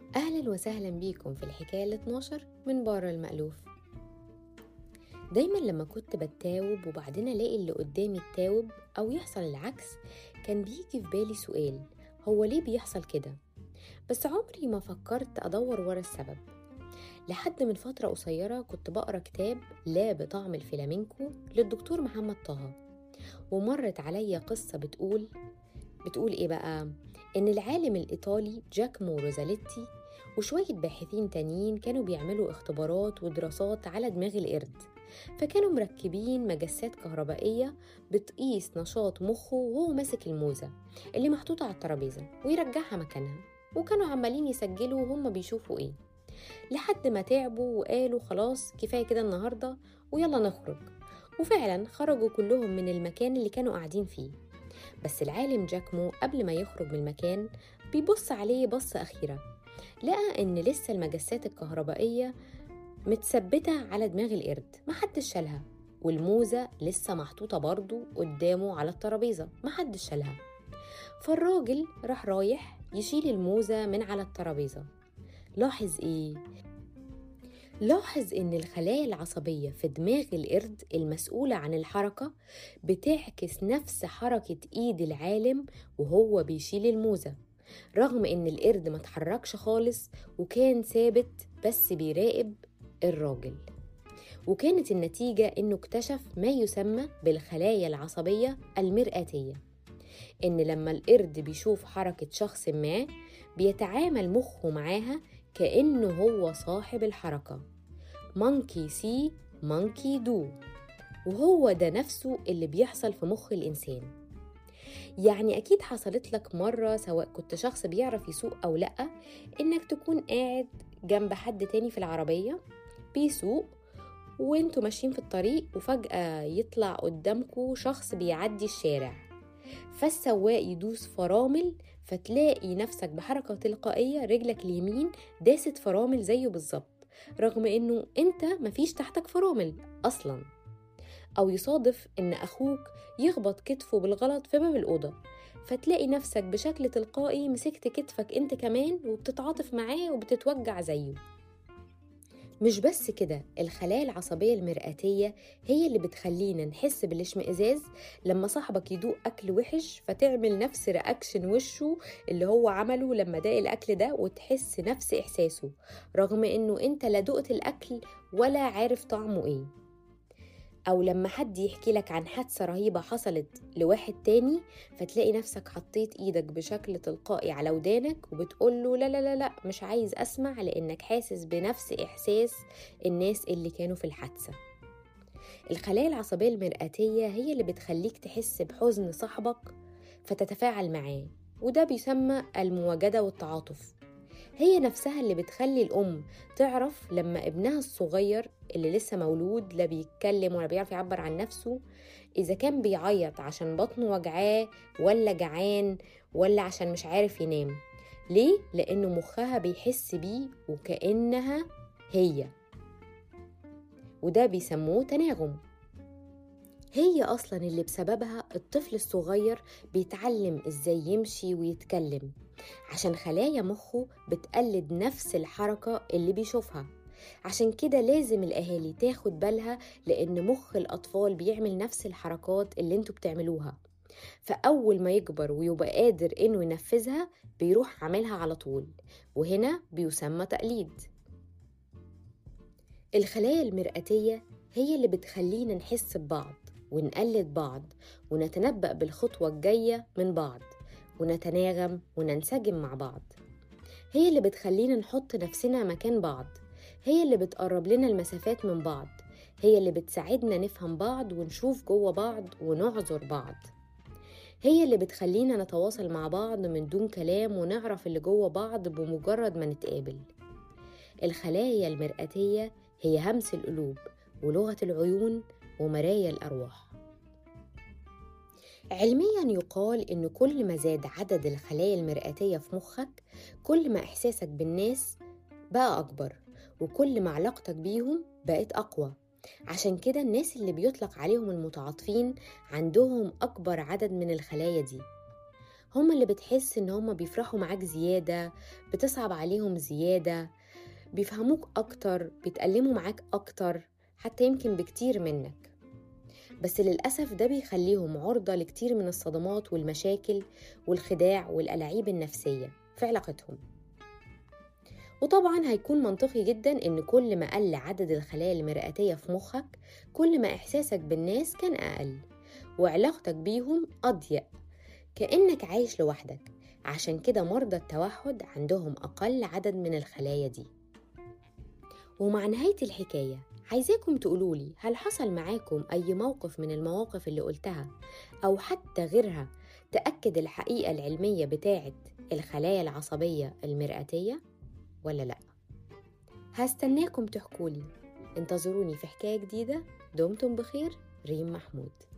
أهلا وسهلا بيكم في الحكاية ال 12 من بره المألوف دايما لما كنت بتاوب وبعدين ألاقي اللي قدامي التاوب أو يحصل العكس كان بيجي في بالي سؤال هو ليه بيحصل كده؟ بس عمري ما فكرت أدور ورا السبب لحد من فترة قصيرة كنت بقرا كتاب لا بطعم الفلامينكو للدكتور محمد طه ومرت عليا قصة بتقول بتقول ايه بقى ان العالم الايطالي جاكمو روزاليتي وشوية باحثين تانيين كانوا بيعملوا اختبارات ودراسات على دماغ القرد فكانوا مركبين مجسات كهربائية بتقيس نشاط مخه وهو ماسك الموزة اللي محطوطة على الترابيزة ويرجعها مكانها وكانوا عمالين يسجلوا وهم بيشوفوا ايه لحد ما تعبوا وقالوا خلاص كفاية كده النهاردة ويلا نخرج وفعلا خرجوا كلهم من المكان اللي كانوا قاعدين فيه بس العالم جاكمو قبل ما يخرج من المكان بيبص عليه بصة أخيرة لقى إن لسه المجسات الكهربائية متثبتة على دماغ القرد محدش شالها والموزة لسه محطوطة برضو قدامه على الترابيزة محدش شالها فالراجل راح رايح يشيل الموزة من على الترابيزة لاحظ إيه؟ لاحظ إن الخلايا العصبية في دماغ القرد المسؤولة عن الحركة بتعكس نفس حركة إيد العالم وهو بيشيل الموزة رغم إن القرد ما اتحركش خالص وكان ثابت بس بيراقب الراجل وكانت النتيجة إنه اكتشف ما يسمى بالخلايا العصبية المرآتية إن لما القرد بيشوف حركة شخص ما بيتعامل مخه معاها كأنه هو صاحب الحركة مونكي سي مونكي دو وهو ده نفسه اللي بيحصل في مخ الإنسان يعني أكيد حصلت لك مرة سواء كنت شخص بيعرف يسوق أو لأ إنك تكون قاعد جنب حد تاني في العربية بيسوق وانتوا ماشيين في الطريق وفجأة يطلع قدامكوا شخص بيعدي الشارع فالسواق يدوس فرامل فتلاقي نفسك بحركة تلقائية رجلك اليمين داست فرامل زيه بالظبط رغم انه انت مفيش تحتك فرامل اصلا او يصادف ان اخوك يخبط كتفه بالغلط في باب الاوضه فتلاقي نفسك بشكل تلقائي مسكت كتفك انت كمان وبتتعاطف معاه وبتتوجع زيه مش بس كده الخلايا العصبية المرآتية هي اللي بتخلينا نحس بالاشمئزاز لما صاحبك يدوق أكل وحش فتعمل نفس رياكشن وشه اللي هو عمله لما داق الأكل ده وتحس نفس إحساسه رغم إنه أنت لا دقت الأكل ولا عارف طعمه إيه أو لما حد يحكي لك عن حادثة رهيبة حصلت لواحد تاني فتلاقي نفسك حطيت إيدك بشكل تلقائي على ودانك وبتقول له لا لا لا لا مش عايز أسمع لأنك حاسس بنفس إحساس الناس اللي كانوا في الحادثة الخلايا العصبية المرآتية هي اللي بتخليك تحس بحزن صاحبك فتتفاعل معاه وده بيسمى المواجدة والتعاطف هي نفسها اللي بتخلي الأم تعرف لما ابنها الصغير اللي لسه مولود لا بيتكلم ولا بيعرف يعبر عن نفسه إذا كان بيعيط عشان بطنه وجعاه ولا جعان ولا عشان مش عارف ينام ليه؟ لأنه مخها بيحس بيه وكأنها هي وده بيسموه تناغم هي أصلا اللي بسببها الطفل الصغير بيتعلم إزاي يمشي ويتكلم عشان خلايا مخه بتقلد نفس الحركة اللي بيشوفها عشان كده لازم الأهالي تاخد بالها لأن مخ الأطفال بيعمل نفس الحركات اللي انتوا بتعملوها فأول ما يكبر ويبقى قادر إنه ينفذها بيروح عاملها على طول وهنا بيسمى تقليد الخلايا المرآتية هي اللي بتخلينا نحس ببعض ونقلد بعض ونتنبأ بالخطوة الجاية من بعض ونتناغم وننسجم مع بعض هي اللي بتخلينا نحط نفسنا مكان بعض هي اللي بتقرب لنا المسافات من بعض هي اللي بتساعدنا نفهم بعض ونشوف جوه بعض ونعذر بعض هي اللي بتخلينا نتواصل مع بعض من دون كلام ونعرف اللي جوه بعض بمجرد ما نتقابل الخلايا المرآتية هي همس القلوب ولغة العيون ومرايا الأرواح علميا يقال إن كل ما زاد عدد الخلايا المرآتية في مخك كل ما إحساسك بالناس بقى أكبر وكل ما علاقتك بيهم بقت أقوى عشان كده الناس اللي بيطلق عليهم المتعاطفين عندهم أكبر عدد من الخلايا دي هم اللي بتحس إن هم بيفرحوا معاك زيادة بتصعب عليهم زيادة بيفهموك أكتر بيتألموا معاك أكتر حتى يمكن بكتير منك بس للأسف ده بيخليهم عرضة لكتير من الصدمات والمشاكل والخداع والألاعيب النفسية في علاقتهم وطبعا هيكون منطقي جدا ان كل ما قل عدد الخلايا المرئتية في مخك كل ما احساسك بالناس كان اقل وعلاقتك بيهم اضيق كأنك عايش لوحدك عشان كده مرضى التوحد عندهم أقل عدد من الخلايا دي ومع نهاية الحكاية عايزاكم تقولولي هل حصل معاكم أي موقف من المواقف اللي قلتها أو حتى غيرها تأكد الحقيقة العلمية بتاعة الخلايا العصبية المرئتية ولا لأ هستناكم تحكولي انتظروني في حكاية جديدة دمتم بخير ريم محمود